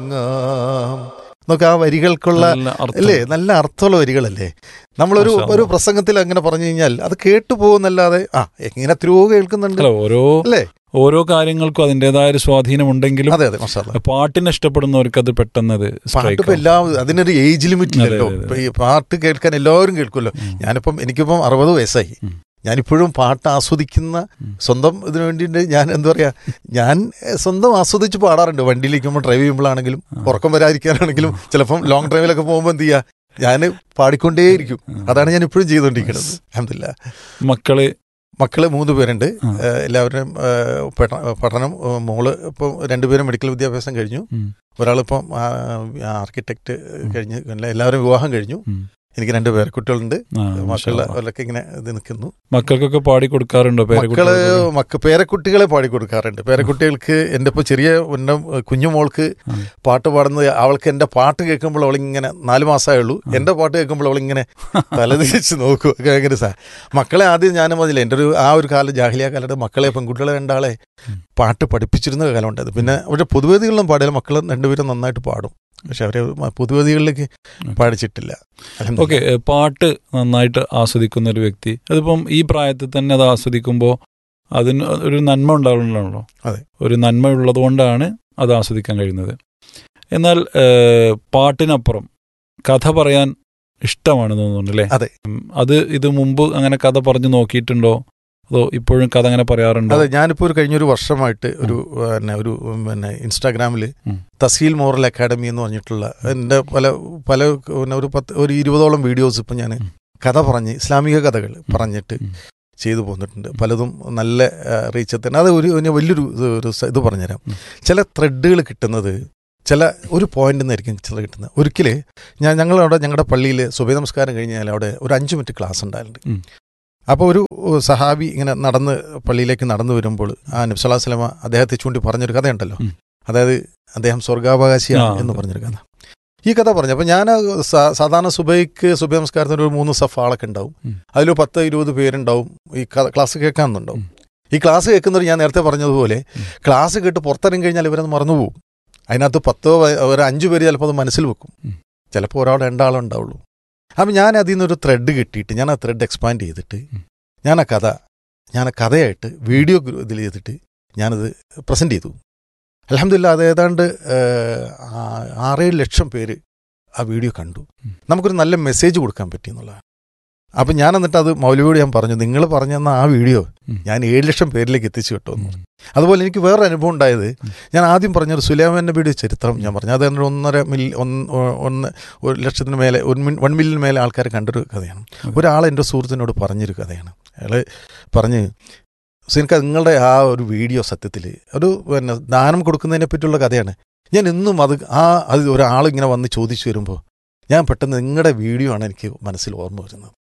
വാങ്ങാം നോക്ക് ആ വരികൾക്കുള്ള നല്ല അർത്ഥം. അല്ലേ നല്ല അർത്ഥമുള്ള വരികളല്ലേ നമ്മളൊരു മാഷാ ഒരു പ്രസംഗത്തിൽ അങ്ങനെ പറഞ്ഞു കഴിഞ്ഞാൽ അത് കേട്ടു പോകുന്നല്ലാതെ ആ എങ്ങനെ എത്രയോ കേൾക്കുന്നുണ്ട് അല്ല ഓരോ അല്ലേ ഓരോ കാര്യങ്ങൾക്കും അതിൻ്റെതായ ഒരു സ്വാധീനമുണ്ടെങ്കിലും അതെ അതെ മസാല പാട്ടിനെ ഇഷ്ടപ്പെടുന്നവർക്ക് അത് പെട്ടെന്ന് അത് പാട്ട് strike ഇപ്പൊ ആവും. എല്ലാ അതിനൊരു ഏജ് ലിമിറ്റ് ഇല്ലല്ലോ അതെ, അതെ, ഇപ്പൊ ഈ പാട്ട് കേൾക്കാൻ എല്ലാവരും കേൾക്കുമല്ലോ ഉം. ഞാനിപ്പം എനിക്കിപ്പം അറുപത് വയസ്സായി ഉം. ഞാനിപ്പോഴും പാട്ട് ആസ്വദിക്കുന്ന ഉം. സ്വന്തം ഇതിനു വേണ്ടിയിട്ട് ഞാൻ എന്താ പറയാ ഞാൻ എഹ്, സ്വന്തം ആസ്വദിച്ച് പാടാറുണ്ട് വണ്ടിയിലിരിക്കുമ്പോൾ ഡ്രൈവ് ചെയ്യുമ്പോഴാണെങ്കിലും ഉറക്കം വരാതിരിക്കാനാണെങ്കിലും ചിലപ്പം ലോങ് ഡ്രൈവിലൊക്കെ പോകുമ്പോൾ എന്ത് ചെയ്യാ ഞാൻ പാടിക്കൊണ്ടേയിരിക്കും അതാണ് ഞാൻ ഇപ്പോഴും ചെയ്തുകൊണ്ടിരിക്കുന്നത് അഹമ്മദില്ല മക്കള് മക്കള് മൂന്ന് പേരുണ്ട് ആ. ഏഹ്, എല്ലാവരുടെയും ഏഹ്, പഠ- പഠനം ഏഹ്, മോള് ഇപ്പം രണ്ടുപേരും മെഡിക്കൽ വിദ്യാഭ്യാസം കഴിഞ്ഞു ഉം. ഒരാളിപ്പം ആർക്കിടെക്ട് കഴിഞ്ഞ് എല്ലാവരും വിവാഹം കഴിഞ്ഞു ഉം. എനിക്ക് രണ്ട് പേരക്കുട്ടികളുണ്ട് ആ, മാഷാ മക്കള് അല്ലാ. അവരൊക്കെ ഇങ്ങനെ ഇത് നിൽക്കുന്നു മക്കൾക്കൊക്കെ പാടി കൊടുക്കാറുണ്ടോ മക്കള് പേരക്കുട്ടികൾക്കൊക്കെ? മക്ക പേരക്കുട്ടികളെ പാടി കൊടുക്കാറുണ്ട് പേരക്കുട്ടികൾക്ക് എൻ്റെ ഇപ്പോൾ ചെറിയ ഉന്ന കുഞ്ഞുമോൾക്ക് ആ. പാട്ട് പാടുന്നത് അവൾക്ക് എൻ്റെ പാട്ട് കേൾക്കുമ്പോൾ അവളിങ്ങനെ നാല് മാസമേ ഉള്ളൂ എൻ്റെ പാട്ട് കേൾക്കുമ്പോൾ അവളിങ്ങനെ തലതിരിച്ച് നോക്കും ഒക്കെ ഭയങ്കര സാ മക്കളെ ആദ്യം ഞാൻ മതില്ല എൻ്റെ ഒരു ആ ഒരു കാലം ജാഹ്ലിയ കാലത്ത് മക്കളെ പെൺകുട്ടികളെ രണ്ടാളെ പാട്ട് പഠിപ്പിച്ചിരുന്ന കാലം ഉണ്ടായത് പിന്നെ അവരുടെ പൊതുവേദികളിലും പാടിയാൽ മക്കൾ രണ്ടുപേരും നന്നായിട്ട് പാടും പക്ഷെ അവരെ മ- പൊതുവേദികളിലേക്ക് പാടിച്ചിട്ടില്ല അൽഹംദുലില്ലാ. ഓക്കെ ഏ, പാട്ട് നന്നായിട്ട് ആസ്വദിക്കുന്ന ഒരു വ്യക്തി അതിപ്പം ഈ പ്രായത്തിൽ തന്നെ അത് ആസ്വദിക്കുമ്പോൾ അതിന് ഒരു നന്മ ഉണ്ടാവുന്നുണ്ടല്ലോ അതെ. ഒരു നന്മ ഉള്ളതുകൊണ്ടാണ് അത് ആസ്വദിക്കാൻ കഴിയുന്നത് എന്നാൽ ഏ, പാട്ടിനപ്പുറം കഥ പറയാൻ ഇഷ്ടമാണ് തോന്നുന്നുണ്ട് അല്ലേ അതെ. ഉം, അത് ഇത് മുമ്പ് അങ്ങനെ കഥ പറഞ്ഞു നോക്കിയിട്ടുണ്ടോ അതോ ഇപ്പോഴും കഥ അങ്ങനെ പറയാറുണ്ടോ അതെ ഞാനിപ്പോൾ ഒരു കഴിഞ്ഞൊരു വർഷമായിട്ട് ഒരു പിന്നെ ഒരു പിന്നെ ഇൻസ്റ്റാഗ്രാമിൽ ഉം. തസീൽ മോറൽ അക്കാഡമി എന്ന് പറഞ്ഞിട്ടുള്ള എൻ്റെ പല പല പിന്നെ ഒരു പത്ത് ഒരു ഇരുപതോളം വീഡിയോസ് ഇപ്പം ഞാൻ ഉം. കഥ പറഞ്ഞ് ഇസ്ലാമിക കഥകൾ പറഞ്ഞിട്ട് ഉം. ചെയ്തു പോന്നിട്ടുണ്ട് പലതും നല്ല റീച്ച് എത്തുന്നത് അത് ഒരു ഒരു വലിയൊരു ഇത് ഒരു സ- ഇത് പറഞ്ഞുതരാം ഉം. ചില ത്രെഡുകൾ കിട്ടുന്നത് ചില ഒരു പോയിന്റിൽ നിന്നായിരിക്കും ചില കിട്ടുന്നത് ഒരിക്കൽ ഞാൻ ഞങ്ങളവിടെ ഞങ്ങളുടെ പള്ളിയിൽ സുബൈ നമസ്കാരം കഴിഞ്ഞാൽ അവിടെ ഒരു അഞ്ച് മിനിറ്റ് ക്ലാസ് ഉണ്ടായിട്ടുണ്ട് ഉം. അപ്പോൾ ഒരു സഹാബി ഇങ്ങനെ നടന്ന് പള്ളിയിലേക്ക് നടന്നു വരുമ്പോൾ ആ നബ്സലാ സ്വലമ അദ്ദേഹത്തെ ചൂണ്ടി പറഞ്ഞൊരു കഥയുണ്ടല്ലോ ഉം. അതായത് അദ്ദേഹം സ്വർഗാവകാശിയാണ് ആ, എന്ന് അതെ. പറഞ്ഞൊരു കഥ ഈ കഥ പറഞ്ഞു അപ്പോൾ ഞാൻ സാ- സാധാരണ സുബൈക്ക് സുബൈ നമസ്കാരത്തിന് ഒരു മൂന്ന് സഫ് ആളൊക്കെ ഉണ്ടാവും ഉം. അതിൽ പത്ത് ഇരുപത് പേരുണ്ടാവും ഈ ക- ക്ലാസ് കേൾക്കാമെന്നുണ്ടാവും ഉം. ഈ ക്ലാസ് കേൾക്കുന്നവർ ഞാൻ നേരത്തെ പറഞ്ഞതുപോലെ ഉം. ക്ലാസ് കേട്ട് പുറത്തിറങ്ങി കഴിഞ്ഞാൽ ഇവരത് മറന്നുപോകും അതിനകത്ത് പത്തോ പ- ഒരു അഞ്ചു പേര് ചിലപ്പോൾ അത് മനസ്സിൽ വെക്കും ഉം. ചിലപ്പോൾ ഒരാൾ രണ്ടാളോ ഉണ്ടാവുള്ളൂ അപ്പം ഞാൻ അതിൽ നിന്നൊരു ത്രെഡ് കിട്ടിയിട്ട് ഞാൻ ആ ത്രെഡ് എക്സ്പാൻഡ് ചെയ്തിട്ട് ഉം. ഞാൻ ആ കഥ ഞാൻ ആ കഥയായിട്ട് വീഡിയോ ഗ്രൂ- ഇതിൽ ചെയ്തിട്ട് ഞാനത് പ്രസൻറ്റ് ചെയ്തു അലഹമില്ല അത് ഏതാണ്ട് ഏഹ്, ആ- ആറേഴ് ലക്ഷം പേര് ആ വീഡിയോ കണ്ടു ഉം. നമുക്കൊരു നല്ല മെസ്സേജ് കൊടുക്കാൻ പറ്റി എന്നുള്ളതാണ് അപ്പം ഞാൻ എന്നിട്ട് അത് മൗലവിയോട് ഞാൻ പറഞ്ഞു നിങ്ങൾ പറഞ്ഞെന്ന ആ വീഡിയോ ഉം. ഞാൻ ഏഴ് ലക്ഷം പേരിലേക്ക് എത്തിച്ചു കേട്ടോ എന്ന് ഉം. പറഞ്ഞു അതുപോലെ എനിക്ക് വേറൊരു അനുഭവം ഉണ്ടായത് ഉം. ഞാൻ ആദ്യം പറഞ്ഞൊരു സുലൈമാൻ നബിയുടെ ചരിത്രം ഞാൻ പറഞ്ഞു അത് ഒരു ഒന്നര മിൽ ഒന്ന് ഒന്ന് ഒരു ലക്ഷത്തിന് മേലെ ഒരു മിൻ വൺ മില്യന് മേലെ ആൾക്കാർ കണ്ടൊരു കഥയാണ് അതെ. ഒരാൾ എൻ്റെ സുഹൃത്തിനോട് പറഞ്ഞൊരു കഥയാണ് അയാൾ പറഞ്ഞ് സിനിക്ക നിങ്ങളുടെ ആ ഒരു വീഡിയോ സത്യത്തിൽ ഒരു പിന്നെ ദാനം കൊടുക്കുന്നതിനെ പറ്റിയുള്ള കഥയാണ് ഞാൻ എന്നും അത് ആ അത് ഒരാൾ ഇങ്ങനെ വന്ന് ചോദിച്ചു വരുമ്പോൾ ഞാൻ പെട്ടെന്ന് നിങ്ങളുടെ വീഡിയോ ആണ് എനിക്ക് മനസ്സിൽ ഓർമ്മ വരുന്നത്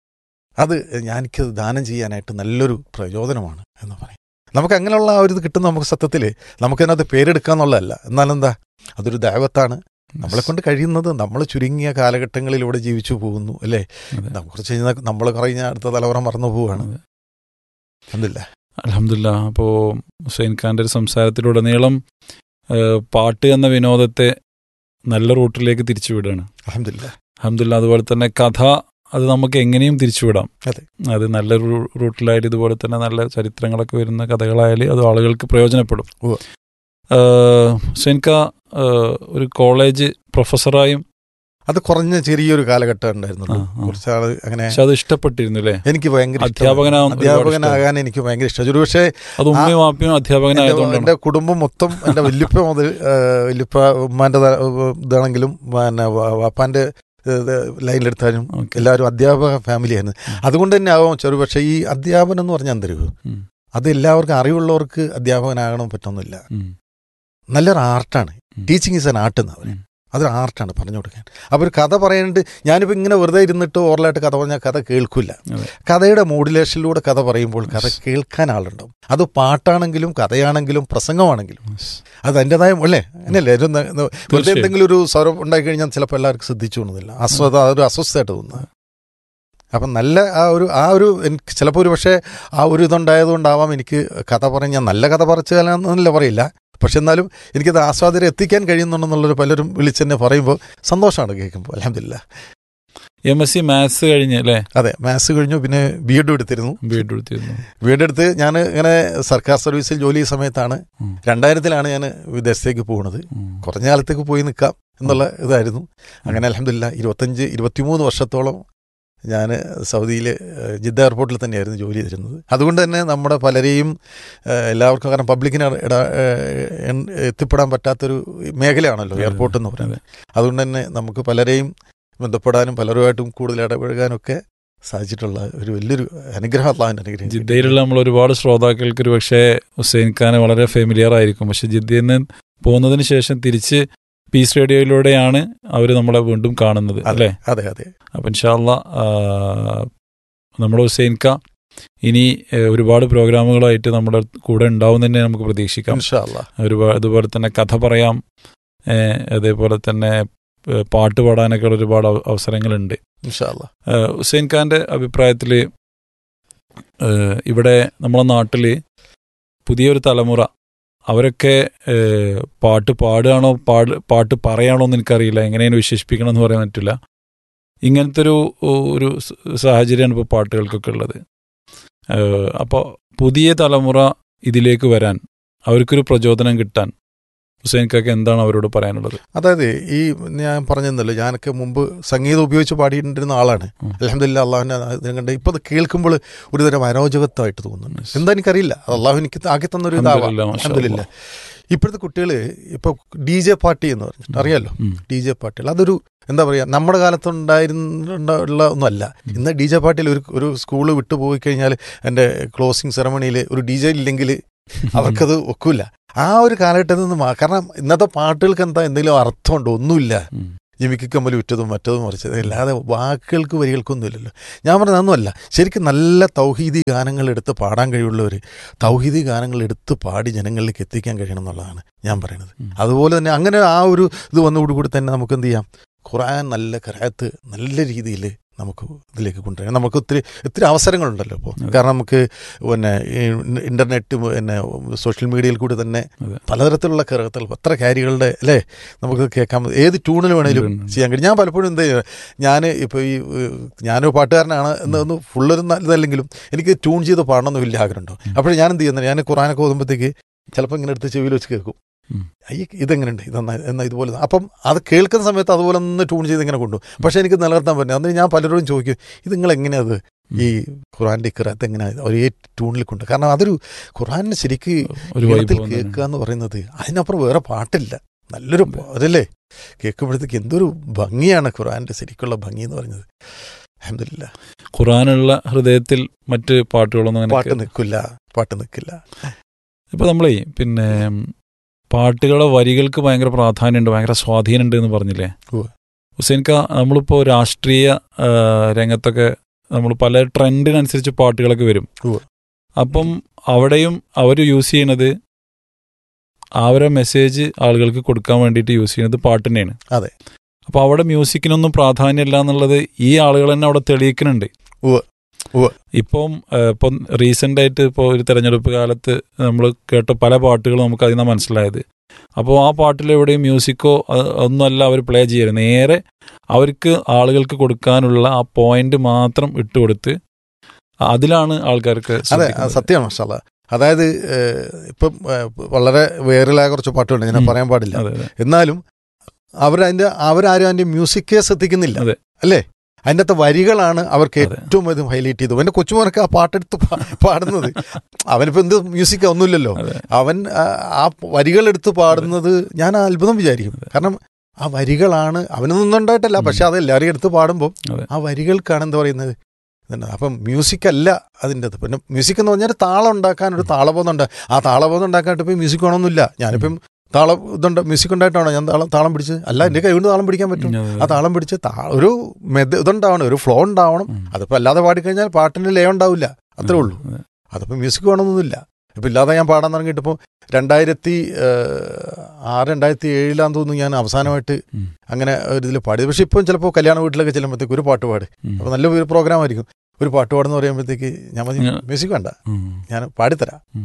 അത് ഞാൻ എനിക്കത് ദാനം ചെയ്യാനായിട്ട് നല്ലൊരു പ്രചോദനമാണ് എന്ന് പറയും നമുക്ക് അങ്ങനെയുള്ള ആ ഒരു ഇത് കിട്ടുന്ന നമുക്ക് സത്യത്തിൽ നമുക്കതിനകത്ത് പേരെടുക്കാന്നുള്ളതല്ല എന്നാലെന്താ അതൊരു ദൈവത്താണ് നമ്മളെ കൊണ്ട് കഴിയുന്നത് നമ്മൾ ചുരുങ്ങിയ കാലഘട്ടങ്ങളിലൂടെ ജീവിച്ചു പോകുന്നു അല്ലേ അതെ. ന- കുറച്ച് കഴിഞ്ഞാൽ നമ്മൾ കഴിഞ്ഞ അടുത്ത തലമുറ മറന്നു പോവുകയാണ് അതെ. എന്തില്ല അലഹമില്ല അപ്പോൾ ഹുസൈൻ ഖാന്റെ ഒരു സംസാരത്തിലുടനീളം ഏഹ്, പാട്ട് എന്ന വിനോദത്തെ നല്ല റൂട്ടിലേക്ക് തിരിച്ചുവിടുകയാണ് അഹമ്മദില്ല അലഹമില്ല അതുപോലെ തന്നെ കഥ അത് നമുക്ക് എങ്ങനെയും തിരിച്ചുവിടാം അതെ. അത് നല്ല റൂ- റൂട്ടിലായാലും ഇതുപോലെ തന്നെ നല്ല ചരിത്രങ്ങളൊക്കെ വരുന്ന കഥകളായാലും അത് ആളുകൾക്ക് പ്രയോജനപ്പെടും ഉവ്വ്. ഏഹ്, ഹുസൈൻ ഖാ ഏഹ്, ഒരു കോളേജ് പ്രൊഫസറായും അത് കുറഞ്ഞ ചെറിയൊരു കാലഘട്ടം ഉണ്ടായിരുന്നുള്ളൂ ആ, ആ. കുറച്ചാൾ അങ്ങനെ പക്ഷെ അത് ഇഷ്ടപ്പെട്ടിരുന്നു അല്ലേ എനിക്ക് ഭയങ്കര ഇഷ്ടമാണ്. അധ്യാപകനാവാൻ ഒരുപാട് അധ്യാപകനാകാൻ എനിക്ക് ഭയങ്കര ഇഷ്ടം ഒരു പക്ഷേ അത് ഉമ്മയും വാപ്പയും അധ്യാപകനായതുകൊണ്ടാണ് എൻ്റെ കുടുംബം മൊത്തം എൻ്റെ വല്യപ്പ മുതൽ ആ, വല്യപ്പ ഉമ്മാൻ്റെ ത- ഇതാണെങ്കിലും പിന്നെ വാ- വാപ്പാൻ്റെ ഇത് ലൈനിലെടുത്താലും ഓക്കെ. എല്ലാവരും അധ്യാപക ഫാമിലിയാണ് ഉം. അതുകൊണ്ട് തന്നെ ആവാം ചെറു പക്ഷേ ഈ അധ്യാപനം എന്ന് പറഞ്ഞാൽ എന്തറിയോ ഉം. അത് എല്ലാവർക്കും അറിവുള്ളവർക്ക് അധ്യാപകനാകണം പറ്റുന്നില്ല ഉം. നല്ലൊരു ആർട്ടാണ് ഉം. ടീച്ചിങ് ഈസ് എൻ ആർട്ട് എന്ന് പറയും ഉം. അതൊരു ആർട്ടാണ് പറഞ്ഞു കൊടുക്കാൻ അപ്പോൾ ഒരു കഥ പറയാനുണ്ട് ഞാനിപ്പോൾ ഇങ്ങനെ വെറുതെ ഇരുന്നിട്ട് ഓറലായിട്ട് കഥ പറഞ്ഞാൽ കഥ കേൾക്കില്ല അതെ. കഥയുടെ മോഡുലേഷനിലൂടെ കഥ പറയുമ്പോൾ കഥ കേൾക്കാൻ ആളുണ്ടാവും അത് പാട്ടാണെങ്കിലും കഥയാണെങ്കിലും പ്രസംഗമാണെങ്കിലും അത് അതിൻ്റെതായ അല്ലേ അങ്ങനെയല്ലേ ഒരു ന- ന- വെറുതെ തീർച്ചയായും. എന്തെങ്കിലും ഒരു സ്വരം ഉണ്ടായി കഴിഞ്ഞാൽ ചിലപ്പോൾ എല്ലാവർക്കും ശ്രദ്ധിച്ചു തോന്നുന്നില്ല അസ്വത അതൊരു അസ്വസ്ഥമായിട്ട് തോന്നുന്നത് അപ്പം നല്ല ആ ഒരു ആ ഒരു എനിക്ക് ചിലപ്പോൾ ഒരു പക്ഷേ ആ ഒരു ഇതുണ്ടായതുകൊണ്ടാവാം എനിക്ക് കഥ പറഞ്ഞാൽ നല്ല കഥ പറച്ചാലെന്നല്ല പറയില്ല പക്ഷെ എന്നാലും എനിക്കത് ആസ്വാദകരെ എത്തിക്കാൻ കഴിയുന്നുണ്ടെന്നുള്ളൊരു പലരും വിളിച്ചെന്നെ പറയുമ്പോൾ സന്തോഷമാണ് കേൾക്കുമ്പോൾ അലഹമില്ല എം എസ് സി മാത്സ് കഴിഞ്ഞ് അല്ലേ അതെ മാത്സ് കഴിഞ്ഞു പിന്നെ ബി എഡും എടുത്തിരുന്നു ബി എഡ് എടുത്തിരുന്നു ബി എഡ് എടുത്ത് ഞാൻ ഇങ്ങനെ സർക്കാർ സർവീസിൽ ജോലി ചെയ്യുന്ന സമയത്താണ് ഉം. രണ്ടായിരത്തിലാണ് ഞാൻ വിദേശത്തേക്ക് പോകുന്നത് ഉം. കുറഞ്ഞ കാലത്തേക്ക് പോയി നിൽക്കാം എന്നുള്ള ഇതായിരുന്നു അങ്ങനെ അലഹമില്ല ഇരുപത്തഞ്ച് ഇരുപത്തിമൂന്ന് വർഷത്തോളം ഞാൻ സൗദിയിൽ ജിദ്ദ എയർപോർട്ടിൽ തന്നെയായിരുന്നു ജോലി ചെയ്തിരുന്നത് അതുകൊണ്ട് തന്നെ നമ്മുടെ പലരെയും ഏഹ്, എല്ലാവർക്കും കാരണം പബ്ലിക്കിന് ഇട- ഏഹ്, എൻ- എത്തിപ്പെടാൻ പറ്റാത്തൊരു മേഖലയാണല്ലോ അതെ, എയർപോർട്ട് എന്ന് പറയുന്നത് അതുകൊണ്ട് തന്നെ നമുക്ക് പലരെയും ബന്ധപ്പെടാനും പലരുമായിട്ടും കൂടുതൽ ഇടപഴകാനും ഒക്കെ സാധിച്ചിട്ടുള്ള ഒരു വലിയൊരു അനുഗ്രഹം അള്ളാഹുവിൻ്റെ അനുഗ്രഹം ജിദ്ദയിലുള്ള നമ്മൾ ഒരുപാട് ശ്രോതാക്കൾക്ക് ഒരു പക്ഷേ ഹുസൈൻ ഖാന് വളരെ ഫെമിലിയർ ആയിരിക്കും പക്ഷെ ജിദ്ദയിൽ നിന്ന് പോകുന്നതിന് ശേഷം തിരിച്ച് പീസ് റേഡിയോയിലൂടെയാണ് അവർ നമ്മളെ വീണ്ടും കാണുന്നത് അല്ലേ അതെ അതെ അപ്പം ഇൻഷാല്ല നമ്മുടെ ഹുസൈൻ ഖാ ഇനി ഏഹ്, ഒരുപാട് പ്രോഗ്രാമുകളായിട്ട് നമ്മുടെ കൂടെ ഉണ്ടാവും തന്നെ നമുക്ക് പ്രതീക്ഷിക്കാം ഇൻഷാ അല്ലാ ഒരുപാട് അതുപോലെ തന്നെ കഥ പറയാം ഏഹ്, അതേപോലെ തന്നെ ഏഹ്, പാട്ട് പാടാനൊക്കെ ഒരുപാട് അവ- അവസരങ്ങളുണ്ട് ഇൻഷാ അല്ലാ ഏഹ് ഹുസൈൻ ഖാന്റെ അഭിപ്രായത്തിൽ ഇവിടെ നമ്മളെ നാട്ടിൽ പുതിയൊരു തലമുറ അവരൊക്കെ ഏഹ്, പാട്ട് പാടുകയാണോ പാട് പാട്ട് പറയാണോ എന്ന് എനിക്കറിയില്ല എങ്ങനെയാണ് വിശേഷിപ്പിക്കണം എന്ന് പറയാൻ പറ്റില്ല ഇങ്ങനത്തെ ഒരു ഒരു സ- സാഹചര്യമാണ് ഇപ്പോൾ പാട്ടുകൾക്കൊക്കെ ഉള്ളത് അപ്പോൾ പുതിയ തലമുറ ഇതിലേക്ക് വരാൻ അവർക്കൊരു പ്രചോദനം കിട്ടാൻ ഹുസൈൻ ഖാക്ക് എന്താണ് അവരോട് പറയാനുള്ളത് അതായത് ഈ ഞാൻ പറഞ്ഞല്ലോ ഞാനൊക്കെ മുമ്പ് സംഗീതം ഉപയോഗിച്ച് പാടിയിട്ടുണ്ടിരുന്ന ആളാണ് ഉം. അലഹമില്ല അള്ളാഹുവിനെ അതിനെ കണ്ട് ഇപ്പൊ അത് കേൾക്കുമ്പോൾ ഒരു തരം അരോചകത്വമായിട്ട് തോന്നുന്നുണ്ട് Yes. എന്താ എനിക്കറിയില്ല അത് അള്ളാഹു എനിക്ക് ആക്കി തന്നൊരു ഇതാവാം അൽഹംദുലില്ലാ, മാഷാ അലഹമില്ല ഇപ്പോഴത്തെ കുട്ടികൾ ഇപ്പൊ ഡി ജെ പാർട്ടി എന്ന് പറഞ്ഞിട്ട് അറിയാലോ ഉം. ഡി ജെ പാർട്ടികൾ അതൊരു എന്താ പറയാ നമ്മുടെ കാലത്തുണ്ടായിരുന്ന ഉള്ള ഒന്നുമല്ല ഉം. ഇന്ന് ഡി ജെ പാർട്ടിയിൽ ഒരു ഒരു സ്കൂൾ വിട്ടു പോയി കഴിഞ്ഞാൽ എൻ്റെ ക്ലോസിംഗ് സെറമണിയിൽ ഒരു ഡി ജെ ഇല്ലെങ്കിൽ അവർക്കത് ഒക്കില്ല ആ ഒരു കാലഘട്ടത്തിൽ നിന്ന് മാ- കാരണം ഇന്നത്തെ പാട്ടുകൾക്ക് എന്താ എന്തെങ്കിലും അർത്ഥമുണ്ടോ ഒന്നുമില്ല ഉം. ജിമിക്ക് കമ്മൽ വിറ്റതും മറ്റതും മറിച്ചത് അല്ലാതെ വാക്കുകൾക്ക് വരികൾക്കൊന്നും ഇല്ലല്ലോ ഞാൻ പറഞ്ഞത് അതൊന്നുമല്ല ശരിക്കും നല്ല തൗഹീദി ഗാനങ്ങൾ എടുത്ത് പാടാൻ കഴിവുള്ളവർ തൗഹീദി ഗാനങ്ങൾ എടുത്ത് പാടി ജനങ്ങളിലേക്ക് എത്തിക്കാൻ കഴിയണം എന്നുള്ളതാണ് ഞാൻ പറയുന്നത് ഉം. അതുപോലെ തന്നെ അങ്ങനെ ആ ഒരു ഇത് വന്നതോടുകൂടി തന്നെ നമുക്ക് എന്ത് ചെയ്യാം ഖുറാൻ നല്ല കരാത്ത് നല്ല രീതിയിൽ നമുക്ക് ഇതിലേക്ക് കൊണ്ടുവരാം നമുക്ക് ഒത്തിരി ഒത്തിരി അവസരങ്ങളുണ്ടല്ലോ ഇപ്പോൾ അതെ. കാരണം നമുക്ക് പിന്നെ ഈ ഇന്റർനെറ്റ് പിന്നെ സോഷ്യൽ മീഡിയയിൽ കൂടി തന്നെ അതെ. പലതരത്തിലുള്ള കറകത്തുകൾ എത്ര കാര്യങ്ങളുടെ അല്ലേ നമുക്ക് കേൾക്കാൻ ഏത് ട്യൂണിൽ വേണേലും ഉണ്ട്, ഉണ്ട്. ചെയ്യാൻ കഴിയും ഞാൻ പലപ്പോഴും എന്ത് ഞാൻ ഇപ്പോൾ ഈ ഏഹ്, ഞാനൊരു പാട്ടുകാരനാണ് എന്നൊന്ന് ഫുള്ളൊരു നല്ലതല്ലെങ്കിലും എനിക്ക് ട്യൂൺ ചെയ്ത് പാടണമെന്ന് വലിയ ആഗ്രഹമുണ്ടോ ഉം. അപ്പോൾ ഞാൻ എന്ത് ചെയ്യുന്നത് ഞാൻ ഖുറാനൊക്കെ ഓതുമ്പോഴത്തേക്ക് ചിലപ്പോൾ ഇങ്ങനെ എടുത്ത് ചെവിയിൽ വെച്ച് കേൾക്കും ഉം. ഈ ഇതെങ്ങനെയുണ്ട് ഇതെന്നാ എന്നാ ഇതുപോലെ അപ്പം അത് കേൾക്കുന്ന സമയത്ത് അതുപോലെ ഒന്ന് ട്യൂൺ ചെയ്ത് ഇങ്ങനെ കൊണ്ടു പക്ഷേ എനിക്ക് നിലനിർത്താൻ പറ്റും അന്ന് ഞാൻ പലരോടും ചോദിക്കും ഇത് നിങ്ങൾ എങ്ങനെയാ അത് ഈ ഖുറാന്റെ ഇക്കറാത്ത് എങ്ങനെയാ ഒരേ ട്യൂണിൽ കൊണ്ട് കാരണം അതൊരു ഖുറാനിന് ശരിക്ക് ഒരു ഈണത്തിൽ വൈബ് കേൾക്കുക എന്ന് പറയുന്നത് അതിനപ്പുറം വേറെ പാട്ടില്ല നല്ലൊരു പ- അതല്ലേ കേൾക്കുമ്പോഴത്തേക്ക് എന്തൊരു ഭംഗിയാണ് ഖുറാന്റെ ശരിക്കുള്ള ഭംഗി എന്ന് പറയുന്നത് അഹമ്മദില്ല ഖുറാനുള്ള ഹൃദയത്തിൽ മറ്റ് പാട്ടുകളൊന്നും അങ്ങനെ പാട്ട് നിൽക്കില്ല പാട്ട് നിൽക്കില്ല ഇപ്പൊ നമ്മളേ പിന്നെ ഉം, പാട്ടുകളുടെ വരികൾക്ക് ഭയങ്കര പ്രാധാന്യമുണ്ട് ഭയങ്കര സ്വാധീനമുണ്ട് എന്ന് പറഞ്ഞില്ലേ ഉവ്വ്. ഹുസൈൻക നമ്മളിപ്പോ രാഷ്ട്രീയ ആ, രംഗത്തൊക്കെ നമ്മൾ പല ട്രെൻഡിനനുസരിച്ച് പാട്ടുകളൊക്കെ വരും ഉവ്വ്. അപ്പം അവിടെയും അവർ യൂസ് ചെയ്യണത് അവരെ മെസ്സേജ് ആളുകൾക്ക് കൊടുക്കാൻ വേണ്ടിയിട്ട് യൂസ് ചെയ്യുന്നത് പാട്ട് തന്നെയാണ് അതെ. അപ്പൊ അവിടെ മ്യൂസിക്കിനൊന്നും പ്രാധാന്യമില്ല എന്നുള്ളത് ഈ ആളുകൾ തന്നെ അവിടെ തെളിയിക്കുന്നുണ്ട് ഉവ്വ്. ഉവ്വ്. ഇപ്പം ഏഹ്, ഇപ്പം റീസെന്റ് ആയിട്ട് ഇപ്പോൾ ഒരു തെരഞ്ഞെടുപ്പ് കാലത്ത് നമ്മൾ കേട്ട പല പാട്ടുകളും നമുക്ക് അതിൽ നിന്ന് മനസ്സിലായത് അപ്പോൾ ആ പാട്ടിൽ എവിടെയും മ്യൂസിക്കോ അ- ഒന്നുമല്ല അവർ പ്ലേ ചെയ്യരുത് നേരെ അവർക്ക് ആളുകൾക്ക് കൊടുക്കാനുള്ള ആ പോയിന്റ് മാത്രം ഇട്ടുകൊടുത്ത് അതിലാണ് ആൾക്കാർക്ക് അതെ അത് ശ്രദ്ധിക്കുന്നത്. സത്യമാണ് മഷാല അതായത് ഏഹ്, ഇപ്പം ഏഹ്, വളരെ വേറിലായ കുറച്ച് പാട്ടുകളുണ്ട് ഞാൻ ഉം. പറയാൻ പാടില്ല അതെ അതെ എന്നാലും അവരതിന്റെ അവരാരും അതിന്റെ മ്യൂസിക്കേ ശ്രദ്ധിക്കുന്നില്ല അതെ. അല്ലേ അതിൻ്റെ അകത്തെ വരികളാണ് അവർക്ക് അതെ. ഏറ്റവും അധികം ഹൈലൈറ്റ് ചെയ്തത് എൻ്റെ കൊച്ചുമോനൊക്കെ ആ പാട്ടെടുത്ത് പാ- പാടുന്നത് അവനിപ്പോ എന്ത് മ്യൂസിക് ഒന്നുമില്ലല്ലോ അതെ അവൻ ആ, ആ വരികളെടുത്ത് പാടുന്നത് ഞാൻ അത്ഭുതം വിചാരിക്കും കാരണം ആ വരികളാണ് അവനൊന്നും ഉണ്ടായിട്ടല്ല പക്ഷെ അത് എല്ലാവരും എടുത്ത് പാടുമ്പോൾ അതെ. ആ വരികൾക്കാണ് എന്താ പറയുന്നത് ഇതുണ്ട്. അപ്പം മ്യൂസിക് അല്ല അതിൻ്റെ അത് പിന്നെ മ്യൂസിക് എന്ന് പറഞ്ഞാൽ താളം ഉണ്ടാക്കാൻ ഒരു താളബോധം ഉണ്ട് ആ താളബോധം ഉണ്ടാക്കാനായിട്ട് ഇപ്പം മ്യൂസിക് വേണമെന്നില്ല ഞാനിപ്പം താളം ഇതുണ്ട് മ്യൂസിക് ഉണ്ടായിട്ടാണോ ഞാൻ താളം താളം പിടിച്ചത് അല്ല എൻ്റെ കൈ കൊണ്ട് താളം പിടിക്കാൻ പറ്റും ആ താളം പിടിച്ച് താ- ഒരു മെത് ഇതുണ്ടാവണം ഒരു ഫ്ലോ ഉണ്ടാവണം ഉം. അതിപ്പോൾ അല്ലാതെ പാടിക്കഴിഞ്ഞാൽ പാട്ടിന് ലയം ഉണ്ടാവില്ല അത്രേ ഉള്ളൂ അതെ. അതിപ്പോൾ മ്യൂസിക് വേണമെന്നൊന്നുമില്ല ഇപ്പം ഇല്ലാതെ ഞാൻ പാടാൻ തുടങ്ങിയിട്ട് ഇപ്പോൾ രണ്ടായിരത്തി ഏഹ്, ആറ് രണ്ടായിരത്തി ഏഴിലാന്ന് തോന്നുന്നു ഞാൻ അവസാനമായിട്ട് ഉം. അങ്ങനെ ഒരു ഇതിൽ പാടിയത് പക്ഷെ ഇപ്പം ചിലപ്പോൾ കല്യാണ വീട്ടിലൊക്കെ ചെല്ലുമ്പോഴത്തേക്ക് ഒരു പാട്ട് പാട് ഉം. അപ്പോൾ നല്ല ഒരു പ്രോഗ്രാം ആയിരിക്കും ഒരു പാട്ട് പാടുന്ന പറയുമ്പോഴത്തേക്ക് ഞാൻ മതി ഞാൻ- മ്യൂസിക് വേണ്ട ഉം. ഞാൻ പാടിത്തരാം ഉം.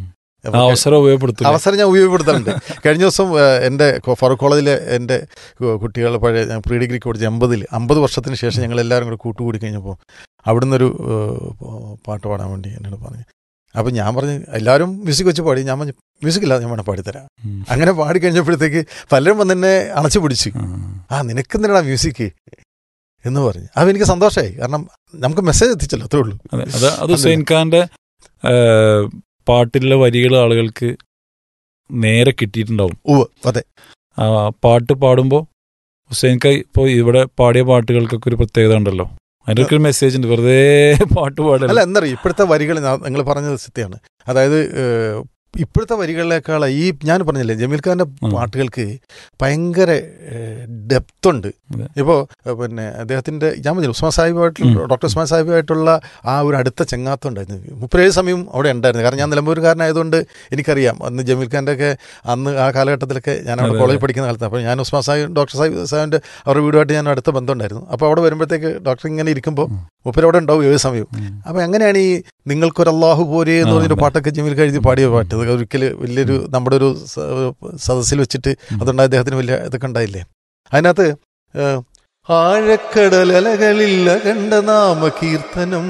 ആ അവസരം ഉപയോഗപ്പെടുത്തുക അവസരം ഞാൻ ഉപയോഗപ്പെടുത്താറുണ്ട് കഴിഞ്ഞ ദിവസം ഏഹ്, എൻ്റെ കൊ- ഫറൂഖ് കോളേജിലെ എൻ്റെ കു- കുട്ടികൾ പഴയ ഞാൻ പ്രീ ഡിഗ്രിക്ക് പഠിച്ച എൺപതിൽ അമ്പത് വർഷത്തിന് ശേഷം ഞങ്ങൾ എല്ലാവരും കൂടെ കൂട്ടുകൂടി കഴിഞ്ഞപ്പോൾ അവിടുന്ന് ഒരു ഏഹ്, പാട്ട് പാടാൻ വേണ്ടി എന്നോട് പറഞ്ഞു അപ്പം ഞാൻ പറഞ്ഞു എല്ലാവരും മ്യൂസിക് വെച്ച് പാടി ഞാൻ പറഞ്ഞു മ്യൂസിക് ഇല്ലാതെ ഞാൻ വേണം പാടിത്തരാം ഉം. അങ്ങനെ പാടി കഴിഞ്ഞപ്പോഴത്തേക്ക് പലരും വന്ന് എന്നെ അണച്ചു പിടിച്ചു ആ. ആ നിനക്കെന്തിനാ മ്യൂസിക് എന്ന് പറഞ്ഞു അപ്പം എനിക്ക് സന്തോഷമായി കാരണം നമുക്ക് മെസ്സേജ് എത്തിച്ചല്ലോ അത്രേ ഉള്ളൂ അതെ അത് അത് ഹുസൈൻ ഖാന്റെ ഏഹ്, പാട്ടിലെ വരികൾ ആളുകൾക്ക് നേരെ കിട്ടിയിട്ടുണ്ടാവും ഉവ്വ് അതെ ആ പാട്ട് പാടുമ്പോൾ ഹുസൈൻ ഖാൻ ഇപ്പോൾ ഇവിടെ പാടിയ പാട്ടുകൾക്കൊക്കെ ഒരു പ്രത്യേകത ഉണ്ടല്ലോ അതിനൊക്കെ ഒരു മെസ്സേജ് ഉണ്ട് വെറുതെ പാട്ട് പാടല്ല അല്ല എന്താ പറയുക ഇപ്പോഴത്തെ വരികൾ നിങ്ങൾ പറഞ്ഞത് സത്യമാണ് അതായത് ഏഹ്, ഇപ്പോഴത്തെ വരികളിലേക്കാൾ ഈ ഞാൻ പറഞ്ഞില്ലേ ജമീൽ ഖാന്റെ ഉം. പാട്ടുകൾക്ക് ഭയങ്കര ഡെപ്ത് ഉണ്ട് അതെ. ഇപ്പോൾ പിന്നെ അദ്ദേഹത്തിന്റെ ഞാൻ പറഞ്ഞു ഉസ്മാൻ സാഹിബായിട്ടുള്ള ഉം. ഡോക്ടർ ഉസ്മാൻ സാഹിബായിട്ടുള്ള ആ ഒരു അടുത്ത ചെങ്ങാത്തം ഉണ്ടായിരുന്നു മുപ്പത്തേഴ് സമയം അവിടെ ഉണ്ടായിരുന്നു കാരണം ഞാൻ നിലമ്പൂരുകാരനായതുകൊണ്ട് എനിക്കറിയാം അന്ന് ജമീൽ ഖാന്റെ ഒക്കെ അന്ന് ആ കാലഘട്ടത്തിലൊക്കെ ഞാൻ അവിടെ അതെ, കോളേജിൽ അതെ. പഠിക്കുന്ന കാലത്ത് അപ്പോൾ ഞാൻ ഉസ്മാൻ സാഹിബ് ഡോക്ടർ സാഹിബ് സാഹിബിന്റെ അവരുടെ വീടുമായിട്ട് ഞാൻ അടുത്ത ബന്ധമുണ്ടായിരുന്നു അപ്പോൾ അവിടെ വരുമ്പോഴത്തേക്ക് ഡോക്ടർ ഇങ്ങനെ ഇരിക്കുമ്പോൾ ഉം. മുപ്പരവിടെ ഉണ്ടാവും ഏത് സമയം ഉം. അപ്പൊ എങ്ങനെയാണ് ഈ നിങ്ങൾക്കൊരു അള്ളാഹു പോരെ എന്ന് ആ, പറഞ്ഞൊരു അതെ. പാട്ടൊക്കെ ജമീൽ കഴുതി പാടിയ പാട്ട് അത് ഒരിക്കൽ വലിയൊരു നമ്മുടെ ഒരു സ- സദസ്സിൽ വെച്ചിട്ട് ഉം. അതുണ്ടായ അദ്ദേഹത്തിന് വലിയ ഇതൊക്കെ ഉണ്ടായില്ലേ അതിനകത്ത് ഏഹ്, ആഴക്കടലലകളിൽ അകണ്ട നാമ കീർത്തനം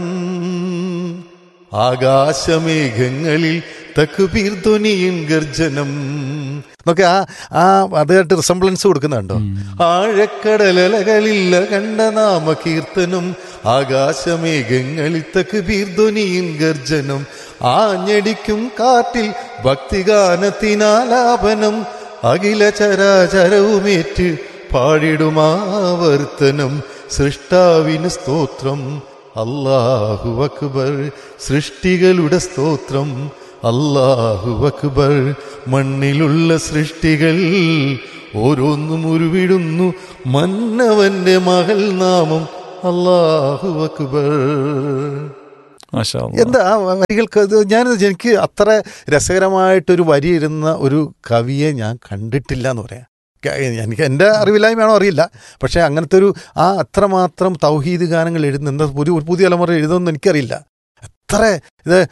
ആകാശമേഘങ്ങളിൽ തക്കുപീർ ധ്വനിയും ഗർജനം എന്നൊക്കെ ആ ആ അതായിട്ട് റിസംബ്ലൻസ് കൊടുക്കുന്നുണ്ടോ ഉം. ആഴക്കടലലകളില്ല കണ്ട നാമ കീർത്തനം ആകാശമേഘങ്ങളിൽ തക്ബീർധ്വനിയും ഗർജനം ആഞ്ഞടിക്കും കാറ്റിൽ ഭക്തിഗാനത്തിനാലാപനം അഖില ചരാചരവുമേറ്റ് പാടിടുമാവർത്തനം സൃഷ്ടാവിന് സ്തോത്രം അല്ലാഹു അക്ബർ സൃഷ്ടികളുടെ സ്തോത്രം അല്ലാഹു അക്ബർ മണ്ണിലുള്ള സൃഷ്ടികൾ ഓരോന്നും ഉരുവിടുന്നു മന്നവന്റെ മകൾ നാമം അല്ലാഹു അക്ബർ മാഷാ അല്ലാ. എന്താ ആ വരികൾക്ക് ഇത് ഞാൻ എനിക്ക് അത്ര രസകരമായിട്ടൊരു വരി ഇരുന്ന ഒരു കവിയെ ഞാൻ കണ്ടിട്ടില്ല എന്ന് പറയാം ക- എനിക്ക് എൻ്റെ അറിവില്ലായ്മയാണോ അറിയില്ല പക്ഷേ അങ്ങനത്തെ ഒരു ആ അത്രമാത്രം തൗഹീദ് ഗാനങ്ങൾ എഴുതുന്ന എന്താ ഒരു ഒരു പുതിയ തലമുറ എഴുതുമെന്ന് എനിക്കറിയില്ല അത്ര ഇത്